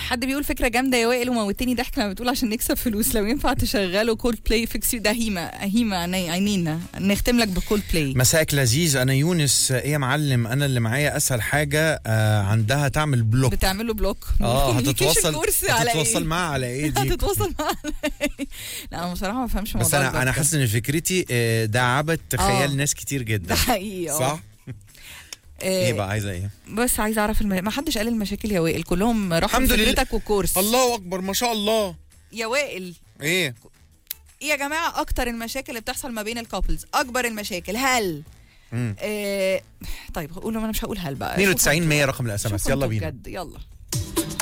حد بيقول فكره جامده يا وائل وموتني ضحك لما بتقول عشان نكسب فلوس لو ينفع تشغلوا كولد بلاي فيكس ده هيما هيما عيني- عينينا نختم لك بكولد بلاي مساك لذيذ انا يونس ايه يا معلم انا اللي معايا اسهل حاجه آه عندها تعمل بلوك بتعملوا بلوك اه communication هتتواصل كورس على هتتواصل ايه معاها على ايه دي هتتواصل معاها على ايه لا انا بصراحه ما بفهمش بس موضوع انا البلوك انا ده. حاسس ان فكرتي آه، دعبت خيال آه. ناس كتير جدا ده حقيقي اه صح آه، ايه بقى عايزه ايه بس عايزه اعرف الم... ما حدش قال المشاكل يا وائل كلهم راحوا الحمد لله. فكرتك والكورس الله اكبر ما شاء الله يا وائل ايه ايه يا جماعه اكتر المشاكل اللي بتحصل ما بين الكابلز اكبر المشاكل هل مم. آه... طيب قولوا انا مش هقول هل بقى 92 شوفوا 100 انتوا- رقم الاس ام اس شوفوا يلا انتوا بينا بجد يلا